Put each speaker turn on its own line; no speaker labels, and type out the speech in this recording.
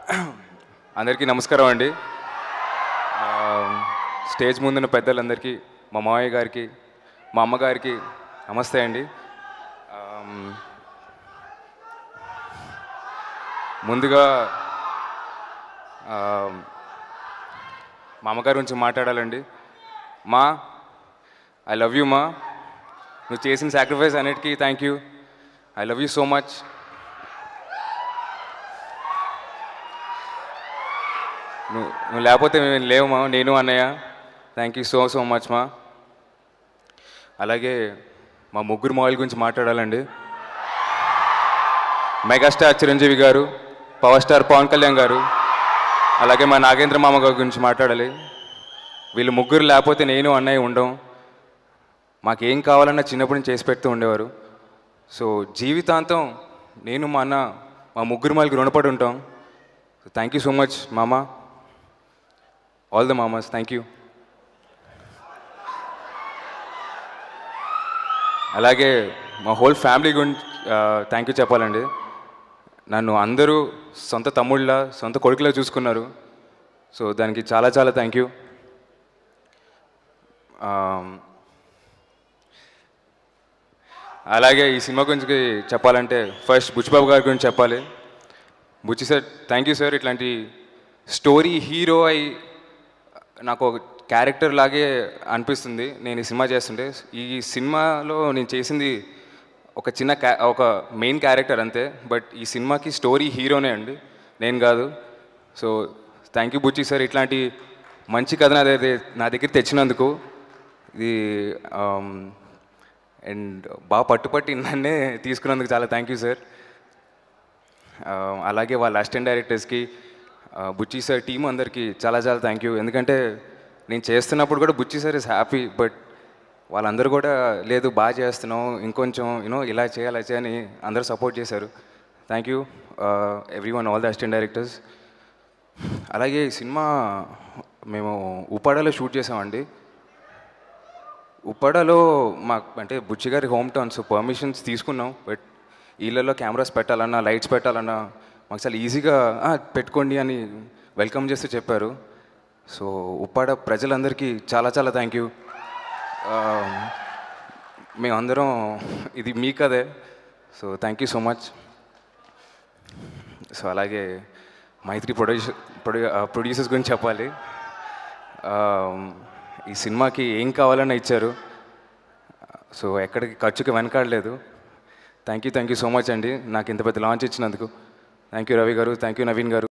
అందరికీ నమస్కారం అండి ఆ, స్టేజ్ ముందున్న పెద్దలందరికీ మా మావయ్య గారికి మా అమ్మగారికి నమస్తే అండి ఆమ్, ముందుగా ఆ, మా అమ్మగారి గురించి మాట్లాడాలండి మా ఐ లవ్ యూ మా నువ్వు చేసిన సాక్రిఫైస్ అన్నిటికీ thank you I love you so much నువ్వు నువ్వు లేకపోతే మేము లేవు మా నేను అన్నయ్య thank you so so much మా అలాగే మా ముగ్గురు మాయిల్ గురించి మాట్లాడాలండి మెగాస్టార్ చిరంజీవి గారు పవర్ స్టార్ పవన్ కళ్యాణ్ గారు అలాగే మా నాగేంద్ర మామ గారి గురించి మాట్లాడాలి వీళ్ళు ముగ్గురు లేకపోతే నేను అన్నయ్య ఉండం మాకేం కావాలన్నా చిన్నప్పటి నుంచి చేసి పెడుతూ ఉండేవారు సో జీవితాంతం నేను మా అన్న మా ముగ్గురు మాలకి రుణపడి ఉంటాం థ్యాంక్ యూ సో మచ్ మామ ఆల్ ద మామాస్ థ్యాంక్ యూ అలాగే మా హోల్ ఫ్యామిలీ గురించి థ్యాంక్ యూ చెప్పాలండి నన్ను అందరూ సొంత తమ్ముళ్ళ సొంత కొడుకులా చూసుకున్నారు సో దానికి చాలా చాలా థ్యాంక్ యూ అలాగే ఈ సినిమా గురించి చెప్పాలంటే ఫస్ట్ బుచ్చిబాబు గారి గురించి చెప్పాలి Buchi sir thank you sir ఇట్లాంటి స్టోరీ హీరో అయి నాకు ఒక క్యారెక్టర్ లాగే అనిపిస్తుంది నేను ఈ సినిమా చేస్తుంటే ఈ సినిమాలో నేను చేసింది ఒక చిన్న క్యా ఒక మెయిన్ క్యారెక్టర్ అంతే బట్ ఈ సినిమాకి స్టోరీ హీరోనే అండి నేను కాదు so thank you Buchi sir ఇట్లాంటి మంచి కథ నా దగ్గర నా దగ్గర తెచ్చినందుకు ఇది అండ్ బాగా పట్టుపట్టి నన్నే తీసుకున్నందుకు చాలా థ్యాంక్ యూ సార్ ఆ, అలాగే వాళ్ళ అసిస్టెంట్ డైరెక్టర్స్కి ఆ, బుచ్చి సార్ టీం అందరికీ చాలా చాలా థ్యాంక్ యూ ఎందుకంటే నేను చేస్తున్నప్పుడు కూడా Buchi sir is happy but వాళ్ళందరూ కూడా లేదు బాగా చేస్తున్నావు ఇంకొంచెం యూనో ఇలా చేయాలి అలా చేయని అందరూ సపోర్ట్ చేశారు thank you everyone all the assistant directors అలాగే ఈ సినిమా మేము ఉప్పాడలో షూట్ చేసామండి ఉప్పాడలో మాకు అంటే బుచ్చి గారి హోమ్ టౌన్ సో పర్మిషన్స్ తీసుకున్నాం బట్ ఇళ్ళల్లో కెమెరాస్ పెట్టాలన్నా లైట్స్ పెట్టాలన్నా మాకు చాలా ఈజీగా "ఆ, పెట్టుకోండి అని వెల్కమ్ చేస్తూ చెప్పారు సో ఉప్పాడ ప్రజలందరికీ చాలా చాలా థ్యాంక్ యూ మేమందరం ఇది మీ కదే so thank you so much so అలాగే మైత్రి ప్రొడ్యూసర్ ప్రొడ్యూసర్స్ గురించి చెప్పాలి ఆ, ఈ సినిమాకి ఏం కావాలన్నా ఇచ్చారు సో ఎక్కడికి ఖర్చుకి వెనకాడలేదు thank you thank you so much అండి నాకు ఇంత పెద్ద లాంచ్ ఇచ్చినందుకు థ్యాంక్ యూ రవి గారు థ్యాంక్ యూ నవీన్ గారు